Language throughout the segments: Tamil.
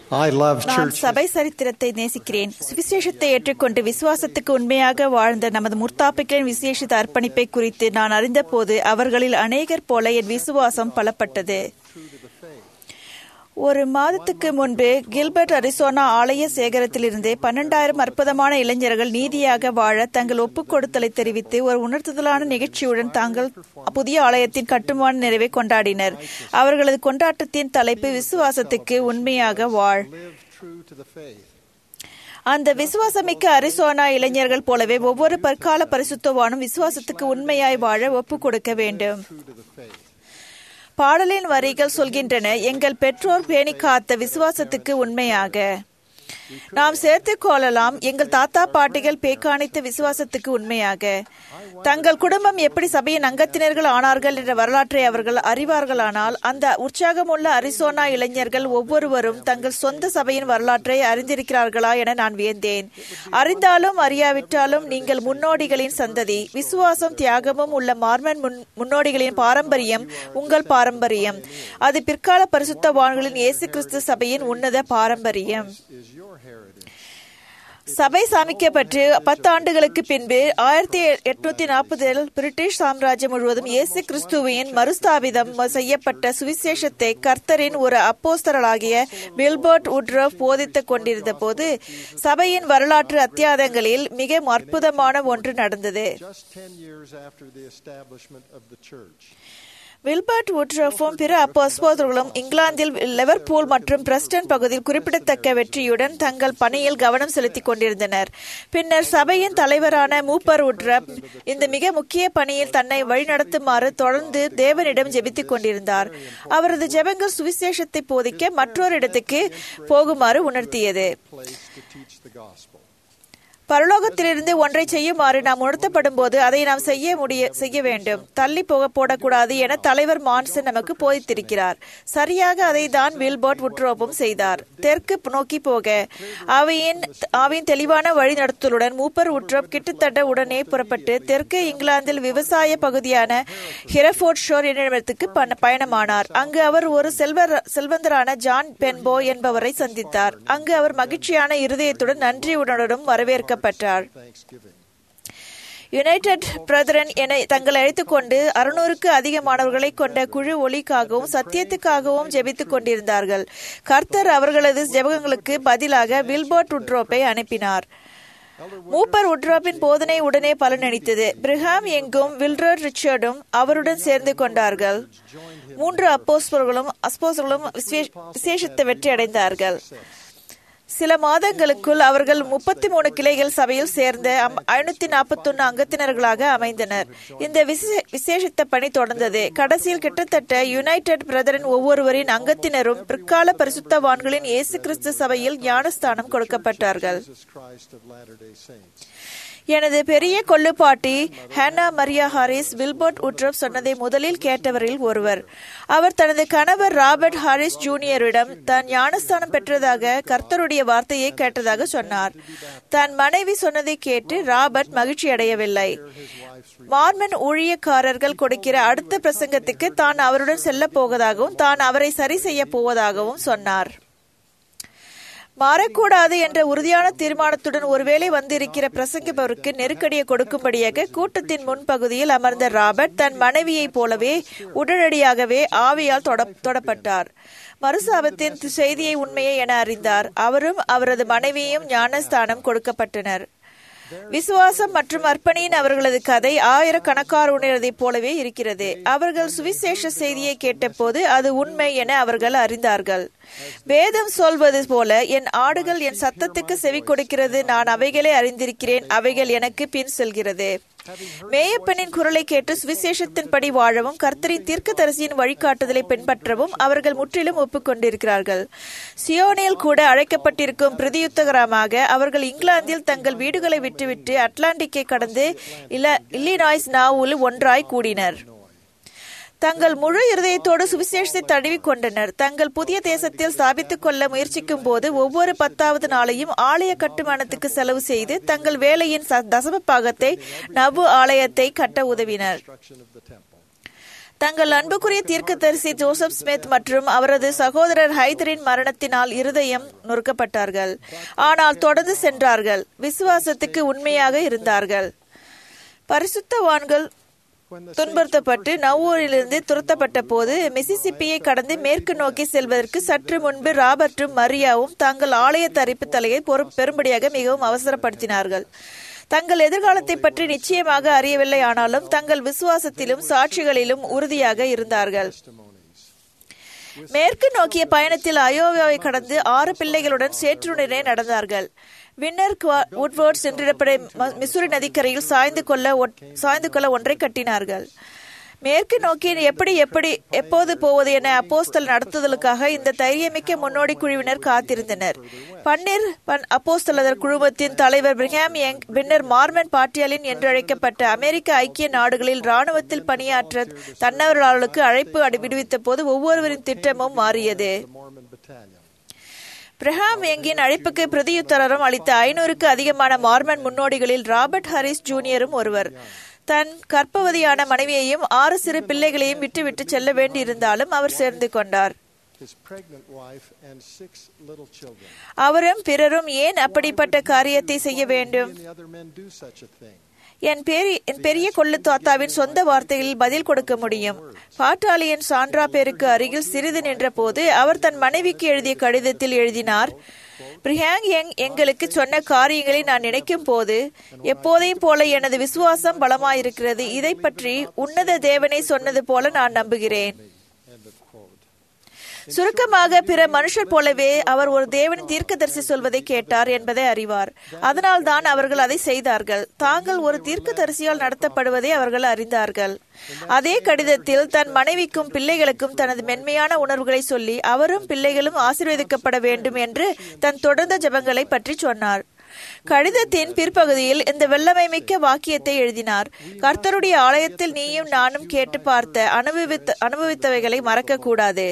I love நான் church. சபை சரித்திரத்தை நேசிக்கிறேன் சுவிசேஷத்தை ஏற்றுக்கொண்டு விசுவாசத்துக்கு உண்மையாக வாழ்ந்த நமது முற்தாப்பிகளின் விசேஷித்த அர்ப்பணிப்பை குறித்து நான் அறிந்தபோது அவர்களில் அநேகர் போல என் விசுவாசம் பலப்பட்டது ஒரு மாதத்துக்கு முன்பு கில்பர்ட் அரிசோனா ஆலய சேகரத்திலிருந்து பன்னெண்டாயிரம் அற்புதமான இளைஞர்கள் நீதியாக வாழ தங்கள் ஒப்புக் கொடுத்தலை தெரிவித்து ஒரு உணர்த்துதலான நிகழ்ச்சியுடன் தாங்கள் புதிய ஆலயத்தின் கட்டுமான நிறைவை கொண்டாடினர் அவர்களது கொண்டாட்டத்தின் தலைப்பு விசுவாசத்துக்கு உண்மையாக வாழ் Live true to the faith. அந்த விசுவாசமிக்க அரிசோனா இளைஞர்கள் போலவே ஒவ்வொரு பற்கால பரிசுத்தவானும் விசுவாசத்துக்கு உண்மையாய் வாழ ஒப்புக் கொடுக்க வேண்டும் True to the faith. பாடலின் வரிகள் சொல்கின்றன எங்கள் பெற்றோர் பேணி காத்த விசுவாசத்துக்கு உண்மையாக நாம் சேர்த்துக் கொள்ளலாம் எங்கள் தாத்தா பாட்டிகள் பேக்காணித்த விசுவாசத்துக்கு உண்மையாக தங்கள் குடும்பம் எப்படி சபையின் அங்கத்தினர்கள் ஆனார்கள் என்ற வரலாற்றை அவர்கள் அறிவார்களானால் அந்த உற்சாகமுள்ள அரிசோனா இளைஞர்கள் ஒவ்வொருவரும் தங்கள் சொந்த சபையின் வரலாற்றை அறிந்திருக்கிறார்களா என நான் வியந்தேன் அறிந்தாலும் அறியாவிட்டாலும் நீங்கள் முன்னோடிகளின் சந்ததி விசுவாசம் தியாகமும் உள்ள மார்மன் முன்- முன்னோடிகளின் பாரம்பரியம் உங்கள் பாரம்பரியம் அது பிற்கால பரிசுத்தவான்களின் இயேசு கிறிஸ்து சபையின் உன்னத பாரம்பரியம் Is your heritage. சபை சாமிக்கப்பட்டு பத்து ஆண்டுகளுக்கு பின்பு ஆயிரத்தி எட்நூத்தி நாற்பதில் பிரிட்டிஷ் சாம்ராஜ்யம் முழுவதும் இயேசு கிறிஸ்துவின் மறுஸ்தாபிதம் செய்யப்பட்ட சுவிசேஷத்தை கர்த்தரின் ஒரு அப்போஸ்தலராகிய பில்பர்ட் உட்ரஃப் போதித்துக் கொண்டிருந்த போது சபையின் வரலாற்று அத்தியாதங்களில் மிக அற்புதமான ஒன்று நடந்தது Just 10 years after the establishment of the church. Wilford உட்ரஃபும் பிற அப்போஸ்தலர்களும் இங்கிலாந்தில் லிவர்பூல் மற்றும் பிரஸ்டன் பகுதியில் குறிப்பிடத்தக்க வெற்றியுடன் தங்கள் பணியில் கவனம் செலுத்திக் கொண்டிருந்தனர் பின்னர் சபையின் தலைவரான மூப்பர் உட்ரப் இந்த மிக முக்கிய பணியில் தன்னை வழிநடத்துமாறு தொடர்ந்து தேவனிடம் ஜெபித்துக் கொண்டிருந்தார் அவரது ஜெபங்கள் சுவிசேஷத்தை போதிக்க மற்றொரு இடத்துக்கு போகுமாறு உணர்த்தியது Place to teach the gospel. பரலோகத்திலிருந்து ஒன்றை செய்யுமாறு நாம் உணர்த்தப்படும் போது அதை நாம் செய்ய முடிய செய்ய வேண்டும் தள்ளி போக போடக்கூடாது என தலைவர் மான்சன் நமக்கு போதித்திருக்கிறார் சரியாக அதை தான் வில்போர்ட் உட்ரோப்பும் செய்தார் தெற்கு நோக்கி போக அவையின் அவையின் தெளிவான வழிநடத்தலுடன் மூப்பர் உட்ரோப் கிட்டத்தட்ட உடனே புறப்பட்டு தெற்கு இங்கிலாந்தில் விவசாய பகுதியான ஹிரஃபோர்ட் ஷோர் என்னிடத்துக்கு பண- பயணமானார் அங்கு அவர் ஒரு செல்வர் செல்வந்தரான ஜான் பென்போ என்பவரை சந்தித்தார் அங்கு அவர் மகிழ்ச்சியான இருதயத்துடன் நன்றியுடனும் வரவேற்கப்பட்டார் Thanksgiving. யுனைடெட் பிரதரன் என தங்களை அழைத்துக் கொண்டு அறுநூறுக்கு அதிகமானவர்களை கொண்ட குழு ஒளிக்காகவும் சத்தியத்துக்காகவும் ஜெபித்துக் கொண்டிருந்தார்கள் கர்த்தர் அவர்களது ஜெபங்களுக்கு பதிலாக வில்போர்ட் உட்ரோப்பை அனுப்பினார் மூப்பர் உட்ரோப்பின் போதனை உடனே பலனளித்தது பிரிஹாம் எங்கும் வில்ரட் ரிச்சர்டும் அவருடன் சேர்ந்து கொண்டார்கள் மூன்று அப்போஸ்தலர்களும் அப்போஸ்தலர்களும் விசே- விசேஷித்த வெற்றி அடைந்தார்கள் சில மாதங்களுக்குள் அவர்கள் முப்பத்தி மூணு கிளைகள் சபையில் சேர்ந்த ஐநூத்தி நாற்பத்தொன்னு அங்கத்தினர்களாக அமைந்தனர் இந்த விசே- விசேஷித்த பணி தொடர்ந்தது கடைசியில் கிட்டத்தட்ட யுனைடெட் பிரதரின் ஒவ்வொருவரின் அங்கத்தினரும் பிற்கால பரிசுத்தவான்களின் இயேசு கிறிஸ்து சபையில் ஞானஸ்தானம் கொடுக்கப்பட்டார்கள் Jesus Christ of Latter-day Saints. எனது பெரிய கொள்ளுப்பாட்டி Hannah Maria Harris Wilford Woodruff சொன்னதை முதலில் கேட்டவரில் ஒருவர் அவர் தனது கணவர் ராபர்ட் ஹாரிஸ் ஜூனியரிடம் தான் ஞானஸ்தானம் பெற்றதாக கர்த்தருடைய வார்த்தையை கேட்டதாக சொன்னார் தன் மனைவி சொன்னதை கேட்டு ராபர்ட் மகிழ்ச்சி அடையவில்லை மார்மன் ஊழியக்காரர்கள் கொடுக்கிற அடுத்த பிரசங்கத்துக்கு தான் அவருடன் செல்ல போவதாகவும் தான் அவரை சரி செய்ய போவதாகவும் சொன்னார் மாறக்கூடாது என்ற உறுதியான தீர்மானத்துடன் ஒருவேளை வந்திருக்கிற பிரசங்கிப்பவருக்கு நெருக்கடியை கொடுக்கும்படியாக கூட்டத்தின் முன்பகுதியில் அமர்ந்த ராபர்ட் தன் மனைவியைப் போலவே உடனடியாகவே ஆவியால் தொட- தொடப்பட்டார் மறுசாபத்தின் செய்தியை உண்மையை என அறிந்தார் அவரும் அவரது மனைவியும் ஞானஸ்தானம் கொடுக்கப்பட்டனர் விசுவாசம் மற்றும் அர்ப்பணியின் அவர்களது கதை ஆயிரக்கணக்காருடையதைப் போலவே இருக்கிறது அவர்கள் சுவிசேஷ செய்தியை கேட்டபோது அது உண்மை என அவர்கள் அறிந்தார்கள் வேதம் சொல்வது போல என் ஆடுகள் என் சத்தத்துக்கு செவி கொடுக்கிறது நான் அவைகளை அறிந்திருக்கிறேன் அவைகள் எனக்கு பின் செல்கிறது மேயப்பனின் குரலை கேட்டு சுவிசேஷத்தின்படி வாழவும் கர்த்தரின் தீர்க்கதரிசியின் வழிகாட்டுதலை பின்பற்றவும் அவர்கள் முற்றிலும் ஒப்புக்கொண்டிருக்கிறார்கள் சியோனில் கூட அழைக்கப்பட்டிருக்கும் பிரதியுத்தகரமாக அவர்கள் இங்கிலாந்தில் தங்கள் வீடுகளை விட்டுவிட்டு அட்லாண்டிக்கை கடந்து இல- இல்லினாய்ஸ் நாவூல் ஒன்றாய் கூடினர் தங்கள் முழு இருதயத்தோடு சுவிசேஷத்தை தழுவிக் கொண்டனர் தங்கள் புதிய தேசத்தில் ஸ்தாபித்துக் கொள்ள முயற்சிக்கும் போது ஒவ்வொரு பத்தாவது நாளையும் ஆலய கட்டுமானத்துக்கு செலவு செய்து தங்கள் வேலையின் ச- தசம பாகத்தை நவு ஆலயத்தை கட்ட உதவினர் Construction of the temple. தங்கள் அன்புக்குரிய தீர்க்கதரிசி ஜோசப் ஸ்மித் மற்றும் அவரது சகோதரர் ஹைதரின் மரணத்தினால் இருதயம் நொறுக்கப்பட்டார்கள் ஆனால் தொடர்ந்து சென்றார்கள் விசுவாசத்துக்கு உண்மையாக இருந்தார்கள் பரிசுத்தவான்கள் துன்புறுத்தப்பட்டு நவ்வூரிலிருந்து துரத்தப்பட்ட போது மிசிசிப்பியை கடந்து மேற்கு நோக்கி செல்வதற்கு சற்று முன்பு ராபர்ட்டும் மரியாவும் தங்கள் ஆலய தரிப்பு தலையை பெரும்படியாக மிகவும் அவசரப்படுத்தினார்கள் தங்கள் எதிர்காலத்தை பற்றி நிச்சயமாக அறியவில்லை ஆனாலும் தங்கள் விசுவாசத்திலும் சாட்சிகளிலும் உறுதியாக இருந்தார்கள் மேற்கு நோக்கிய பயணத்தில் அயோவாவை கடந்து ஆறு பிள்ளைகளுடன் சேற்றுடனே நடந்தார்கள் வின்னர் உட்வர்ட்ஸ் என்றிடப்படும் மிசூரி நதிக்கரையில் சாய்ந்து கொள்ள சாய்ந்து கொள்ள ஒன்றை கட்டினார்கள் மேற்கு நோக்கி எப்படி எப்படி எப்போது போவது என அப்போஸ்தல் நடத்துதலுக்காக இந்த தைரியமிக்க முன்னோடி குழுவினர் காத்திருந்தனர் பன்னீர் பன் அப்போஸ்தலர் குழுமத்தின் தலைவர் பிரிஹாம் யங் பின்னர் மார்மன் பாட்டியலின் என்றழைக்கப்பட்ட அமெரிக்க ஐக்கிய நாடுகளில் ராணுவத்தில் பணியாற்ற தன்னவர்களுக்கு அழைப்பு விடுவித்த போது ஒவ்வொருவரின் திட்டமும் மாறியது பிரஹாம் யங்கின் அழைப்புக்கு பிரதியுத்தரம் அளித்த ஐநூறுக்கு அதிகமான மார்மன் முன்னோடிகளில் ராபர்ட் ஹாரிஸ் ஜூனியரும் ஒருவர் தன் கற்பவதியான மனைவியையும் ஆறு சிறு பிள்ளைகளையும் விட்டுவிட்டு செல்ல வேண்டியிருந்தாலும் அவர் சேர்ந்து கொண்டார் அவரும் பிறரும் ஏன் அப்படிப்பட்ட காரியத்தை செய்ய வேண்டும் என் பெரிய என் பெரிய கொள்ளு தாத்தாவின் சொந்த வார்த்தைகளில் பதில் கொடுக்க முடியும் பாட்டாளியன் சான்றா பேருக்கு அருகில் சிறிது நின்ற போது அவர் தன் மனைவிக்கு எழுதிய கடிதத்தில் எழுதினார் பிரிஹாங் யங் எங்களுக்கு சொன்ன காரியங்களை நான் நினைக்கும் போது எப்போதையும் போல எனது விசுவாசம் பலமாயிருக்கிறது இதை பற்றி உன்னத தேவனை சொன்னது போல நான் நம்புகிறேன் சுருக்கமாக பிற மனுஷர் போலவே அவர் ஒரு தேவனின் தீர்க்கதரிசி சொல்வதை கேட்டார் என்பதை அறிவார் அதனால் தான் அவர்கள் அதை செய்தார்கள் தாங்கள் ஒரு தீர்க்கதரிசியால் நடத்தப்படுவதை அவர்கள் அறிந்தார்கள் அதே கடிதத்தில் தன் மனைவிக்கும் பிள்ளைகளுக்கும் தனது மென்மையான உணர்வுகளை சொல்லி அவரும் பிள்ளைகளும் ஆசீர்வதிக்கப்பட வேண்டும் என்று தன் தொடர்ந்த ஜபங்களை பற்றி சொன்னார் கடிதத்தின் பிற்பகுதியில் இந்த வெள்ளமை மிக்க வாக்கியத்தை எழுதினார் கர்த்தருடைய ஆலயத்தில் நீயும் நானும் கேட்டு பார்த்த அனுபவித்த அனுபவித்தவைகளை மறக்க கூடாது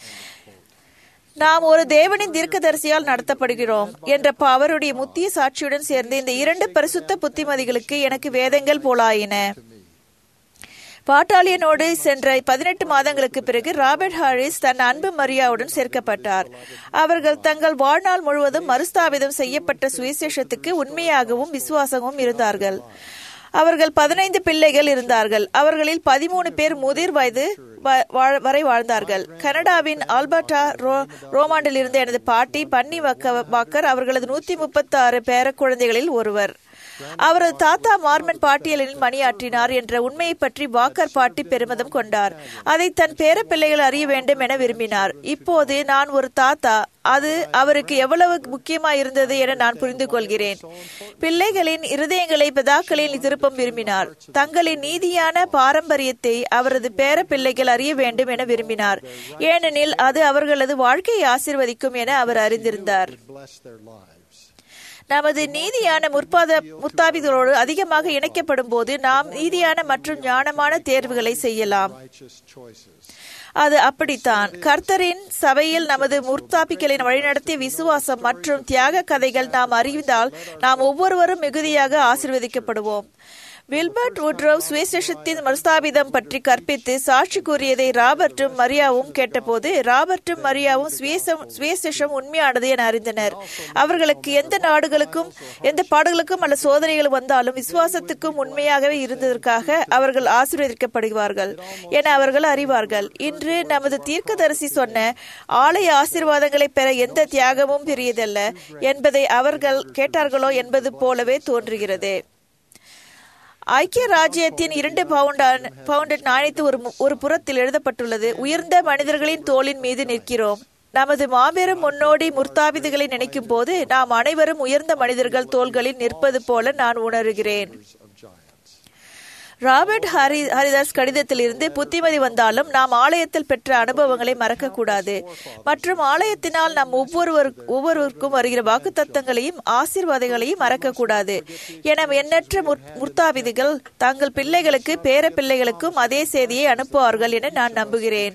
நாம் ஒரு தேவனின் தீர்க்கதரிசியால் நடத்தப்படுகிறோம் என்ற அவருடைய முத்திய சாட்சியுடன் சேர்ந்து இந்த இரண்டு பரிசுத்த புத்திமதிகளுக்கு எனக்கு வேதங்கள் போலாயின பாட்டாளியனோடு சென்ற பதினெட்டு மாதங்களுக்கு பிறகு ராபர்ட் ஹாரிஸ் தன் அன்பு மரியாவுடன் சேர்க்கப்பட்டார் அவர்கள் தங்கள் வாழ்நாள் முழுவதும் மறுஸ்தாபிதம் செய்யப்பட்ட சுவிசேஷத்துக்கு உண்மையாகவும் விசுவாசமும் இருந்தார்கள் அவர்கள் பதினைந்து பிள்ளைகள் இருந்தார்கள் அவர்களில் பதிமூணு பேர் முதிர் வயது வரை வாழ்ந்தார்கள் கனடாவின் ஆல்பர்டா ரோ ரோமாண்டில் இருந்த எனது பாட்டி பன்னி வாக்கர் அவர்களது நூத்தி முப்பத்தி ஆறு பேர குழந்தைகளில் ஒருவர் அவரது தாத்தா மார்மன் பாட்டியலில் மணியாற்றினார் என்ற உண்மையை பற்றி வாக்கர் பாட்டி பெருமிதம் கொண்டார் அதை தன் பேர பிள்ளைகள் அறிய வேண்டும் என விரும்பினார் இப்போது நான் ஒரு தாத்தா அது அவருக்கு எவ்வளவு முக்கியமா இருந்தது என நான் புரிந்து கொள்கிறேன் பிள்ளைகளின் இருதயங்களை பிதாக்களில் திருப்பம் விரும்பினார் தங்களின் நீதியான பாரம்பரியத்தை அவரது பேர பிள்ளைகள் அறிய வேண்டும் என விரும்பினார் ஏனெனில் அது அவர்களது வாழ்க்கையை ஆசிர்வதிக்கும் என அவர் அறிந்திருந்தார் நமது நீதியான முற்பாத முத்தாபிகளோடு அதிகமாக இணைக்கப்படும் போது நாம் நீதியான மற்றும் ஞானமான தேர்வுகளை செய்யலாம் அது அப்படித்தான் கர்த்தரின் சபையில் நமது முற்தாபிகளின் வழிநடத்திய விசுவாசம் மற்றும் தியாக கதைகள் நாம் அறிந்தால் நாம் ஒவ்வொருவரும் மிகுதியாக ஆசிர்வதிக்கப்படுவோம் வில்பர்ட் உட்ரோவ் சுவிசேஷத்தின் மறுஸ்தாபிதம் பற்றி கற்பித்து சாட்சி கூறியதை ராபர்ட்டும் மரியாவும் கேட்டபோது ராபர்ட்டும் மரியாவும் சுவிசேஷம் உண்மையானது என அறிந்தனர் அவர்களுக்கு எந்த நாடுகளுக்கும் எந்த பாடுகளுக்கும் அல்ல சோதனைகள் வந்தாலும் விசுவாசத்துக்கும் உண்மையாகவே இருந்ததற்காக அவர்கள் ஆசீர்வதிக்கப்படுவார்கள் என அவர்கள் அறிவார்கள் இன்று நமது தீர்க்கதரிசி சொன்ன ஆலய ஆசீர்வாதங்களை பெற எந்த தியாகமும் பெரியதல்ல என்பதை அவர்கள் கேட்டார்களோ என்பது போலவே தோன்றுகிறது ஐக்கிய ராஜ்யத்தின் இரண்டு பவுண்டட் நாணயத்து ஒரு ஒரு புறத்தில் எழுதப்பட்டுள்ளது உயர்ந்த மனிதர்களின் தோளின் மீது நிற்கிறோம் நமது மாபெரும் முன்னோடி முர்த்தாபிதுகளை நினைக்கும் போது நாம் அனைவரும் உயர்ந்த மனிதர்கள் தோள்களில் நிற்பது போல நான் உணர்கிறேன் ராபர்ட் ஹரி ஹரிதாஸ் கடிதத்திலிருந்து புத்திமதி வந்தாலும் நாம் ஆலயத்தில் பெற்ற அனுபவங்களை மறக்கக்கூடாது மற்றும் ஆலயத்தினால் நாம் ஒவ்வொருவர் ஒவ்வொருவருக்கும் வருகிற வாக்கு தத்தங்களையும் ஆசீர்வாதங்களையும் மறக்கக்கூடாது என எண்ணற்ற முர்த்தாபிதிகள் தங்கள் பிள்ளைகளுக்கு பேர பிள்ளைகளுக்கும் அதே செய்தியை அனுப்புவார்கள் என நான் நம்புகிறேன்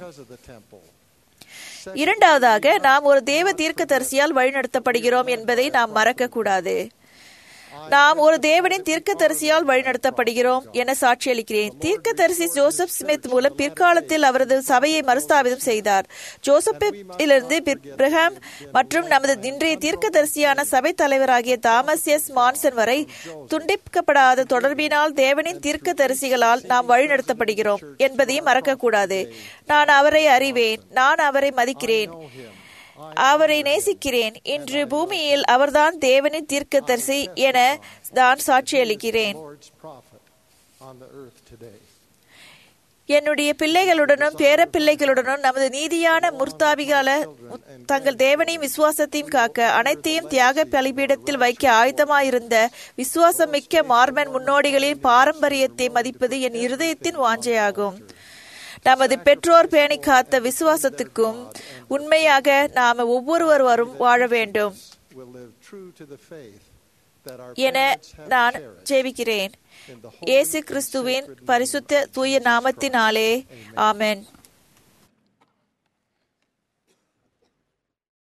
இரண்டாவதாக நாம் ஒரு தேவ தீர்க்க தரிசியால் வழிநடத்தப்படுகிறோம் என்பதை நாம் மறக்கக்கூடாது நாம் ஒரு தேவனின் தீர்க்கதரிசியால் வழிநடத்தப்படுகிறோம் என சாட்சியளிக்கிறேன் தீர்க்கதரிசி ஜோசப் ஸ்மித் மூலம் பிற்காலத்தில் அவரது சபையை மறுஸ்தாபிதம் செய்தார் ஜோசப்பிலிருந்து பிரஹாம் மற்றும் நமது இன்றைய தீர்க்கதரிசியான சபை தலைவராகிய தாமஸ் எஸ் மான்சன் வரை துண்டிக்கப்படாத தொடர்பினால் தேவனின் தீர்க்கதரிசிகளால் நாம் வழிநடத்தப்படுகிறோம் என்பதையும் மறக்கக்கூடாது நான் அவரை அறிவேன் நான் அவரை மதிக்கிறேன் அவரை நேசிக்கிறேன் இன்று பூமியில் அவர்தான் தேவனின் தீர்க்கதரிசி என நான் சாட்சியளிக்கிறேன் Lord's prophet on the earth today. என்னுடைய பிள்ளைகளுடனும் பேரப்பிள்ளைகளுடனும் நமது நீதியான முர்த்தாபிகால தங்கள் தேவனையும் விசுவாசத்தையும் காக்க அனைத்தையும் தியாக பலிபீடத்தில் வைக்க ஆயுதமாயிருந்த விசுவாசம் மிக்க மார்மன் முன்னோடிகளின் பாரம்பரியத்தை மதிப்பது என் இருதயத்தின் வாஞ்சையாகும் நமது பெற்றோர் பேணி காத்த விசுவாசத்துக்கும் உண்மையாக நாம ஒவ்வொருவரும் வாழ வேண்டும் Will live true to the faith that our என parents have நான் cherished ஜெபிக்கிறேன் in the இயேசு holy, கிறிஸ்துவின் sacred name பரிசுத்த தூய நாமத்தினாலே ஆமென்